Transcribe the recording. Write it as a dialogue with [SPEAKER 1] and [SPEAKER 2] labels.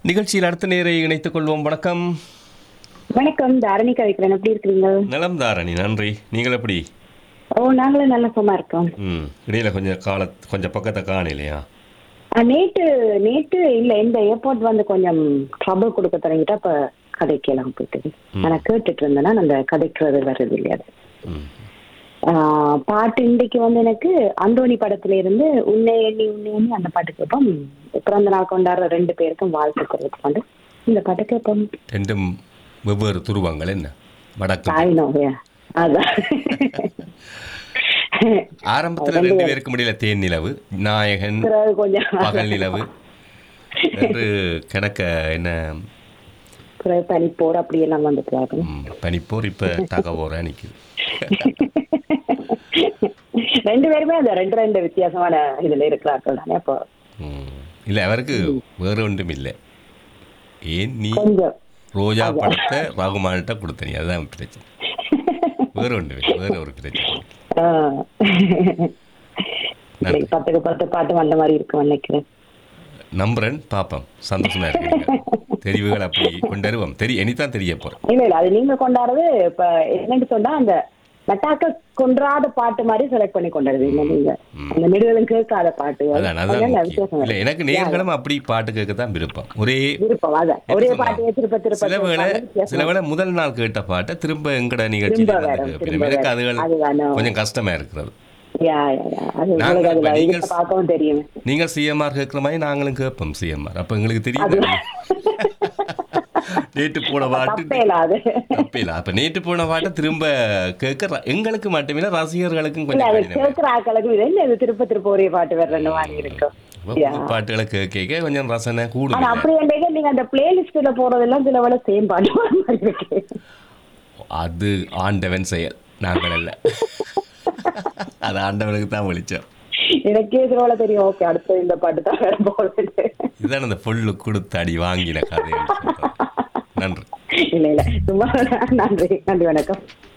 [SPEAKER 1] நிகழ்ச்சியில் அடுத்த நேரை இணைத்துக் கொள்வோம் வணக்கம்
[SPEAKER 2] வணக்கம் தாரணி கவிக்கிறேன் எப்படி இருக்கிறீங்க
[SPEAKER 1] நலம் தாரணி நன்றி நீங்கள் எப்படி
[SPEAKER 2] ஓ நாங்களும் நல்ல சும்மா இருக்கோம்
[SPEAKER 1] ம் இடையில கொஞ்சம் கால கொஞ்சம் பக்கத்தை காணலையா
[SPEAKER 2] ஆ, நேத்து நேத்து இல்ல இந்த ஏர்போர்ட் வந்து கொஞ்சம் ட்ரபிள் கொடுக்க தொடங்கிட்டா இப்ப கதைக்கலாம் போயிட்டு நான் கேட்டுட்டு இருந்தேன்னா அந்த கதைக்கிறது வருது இல்லையா அது.
[SPEAKER 1] ம்
[SPEAKER 2] ஆ, பாட்டு இன்றைக்கு வந்து எனக்கு அந்தோணி படத்துல இருந்து உன்னை எண்ணி உன்னை எண்ணி அந்த பாட்டு கேட்போம் பிறந்த நாள் கொண்டாடுற ரெண்டு பேருக்கும் வாழ்த்து கொடுத்து வந்து இந்த பாட்டு கேட்போம்
[SPEAKER 1] ரெண்டும் வெவ்வேறு துருவங்கள் என்ன வடக்கு
[SPEAKER 2] தாய்னோ அதான்
[SPEAKER 1] ஆரம்பத்துல ரெண்டு பேருக்கு முடியல தேன் நிலவு நாயகன்
[SPEAKER 2] பிறகு கொஞ்சம்
[SPEAKER 1] பகல் நிலவு என்று கணக்க என்ன
[SPEAKER 2] பிறகு பனி போர் அப்படியெல்லாம் வந்துட்டு ஆகும்
[SPEAKER 1] ம், பனிப்போர் இப்ப தகவோரா நிக்குது
[SPEAKER 2] ரெண்டு பேருமே அந்த ரெண்டு ரெண்டு வித்தியாசமான இதுல இருக்கிறார்கள் தானே அப்போ
[SPEAKER 1] ம். இல்ல அவருக்கு வேற ஒன்றும் இல்லை ஏன் நீ
[SPEAKER 2] கொஞ்சம்
[SPEAKER 1] ரோஜா படத்தை ரகுமான்கிட்ட கொடுத்த நீ அதுதான் பிரச்சனை வேற ஒன்று இல்லை வேற ஒரு பிரச்சனை இல்லை.
[SPEAKER 2] ஆ. இன்னைக்கு பத்துக்கு பத்து பாட்டு வந்த மாதிரி இருக்கும் நினைக்கிறேன்
[SPEAKER 1] நம்புறேன் பாப்போம் சந்தோஷமா இருக்கு தெரிவுகள் அப்படி கொண்டு தெரிய இனிதான் தெரிய போறேன்
[SPEAKER 2] இல்ல இல்ல அது நீங்க கொண்டாடுறது இப்ப என்னன்னு சொன்னா அந்த நட்டாக்க கொன்றாத பாட்டு மாதிரி செலக்ட் பண்ணி கொண்டாடுது இல்ல நீங்க அந்த நெடுகளும் கேட்காத பாட்டு
[SPEAKER 1] அதான்
[SPEAKER 2] அதனால
[SPEAKER 1] அதான்
[SPEAKER 2] வித்தியாசம்
[SPEAKER 1] முக்கியம். இல்ல எனக்கு நேர்களும் அப்படி பாட்டு கேட்க தான் விருப்பம் ஒரே
[SPEAKER 2] விருப்பம் அதான் ஒரே பாட்டு திருப்ப திருப்ப
[SPEAKER 1] சில வேளை
[SPEAKER 2] கேட்காம வித்தியாசம்.
[SPEAKER 1] சில வேளை முதல் நாள் கேட்ட பாட்டை திரும்ப எங்கட நிகழ்ச்சியில
[SPEAKER 2] திரும்ப
[SPEAKER 1] வந்து
[SPEAKER 2] வரும்,
[SPEAKER 1] கேட்பேன்.
[SPEAKER 2] திரும்ப
[SPEAKER 1] எனக்கு
[SPEAKER 2] வரும்.
[SPEAKER 1] அதுகள்
[SPEAKER 2] அதுதானோ.
[SPEAKER 1] கொஞ்சம் கஷ்டமா இருக்கிறது
[SPEAKER 2] யா, யா, யா. அது
[SPEAKER 1] நாங்க
[SPEAKER 2] உங்களுக்கு
[SPEAKER 1] இப்ப
[SPEAKER 2] அதுல
[SPEAKER 1] நீங்க
[SPEAKER 2] இதுல பார்க்கவும் தெரியும்
[SPEAKER 1] நீங்கள் சிஎம்ஆர் கேட்குற மாதிரி நாங்களும் கேட்போம் சிஎம்ஆர் அப்ப எங்களுக்கு தெரியுது நேற்று போன பாட்டு
[SPEAKER 2] தப்பே இல்ல அது
[SPEAKER 1] தப்பில்ல அப்ப நேற்று போன பாட்டை திரும்ப கேட்க ர- எங்களுக்கு மட்டுமில்ல ரசிகர்களுக்கும்
[SPEAKER 2] இல்ல
[SPEAKER 1] கொஞ்சம்
[SPEAKER 2] அது
[SPEAKER 1] கடினம்
[SPEAKER 2] கேட்கிற ஆக்களுக்கு இது என்ன இது திருப்ப திருப்ப ஒரே பாட்டு வர்றன்னு வாங்கி இருக்கும்
[SPEAKER 1] அப்ப புது பாட்டுகளை கேட்க கேட்க கொஞ்சம் ரசனை கூடும்
[SPEAKER 2] ஆனா அப்படி என்றைக்கு நீங்க அந்த பிளேலிஸ்ட்ல போறதெல்லாம் சில வேலை சேம் பாட்டு வர மாதிரி இருக்கு
[SPEAKER 1] அது ஆண்டவன் செயல் நாங்கள் அல்ல அது ஆண்டவனுக்கு தான் வெளிச்சம்
[SPEAKER 2] எனக்கே சில வேலை தெரியும் ஓகே அடுத்து இந்த பாட்டு தான் வர போகுது
[SPEAKER 1] இதுதான் அந்த பொல்லு கொடுத்து அடி வாங்கின கதை நன்றி
[SPEAKER 2] இல்ல இல்ல சும்மா நன்றி நன்றி வணக்கம்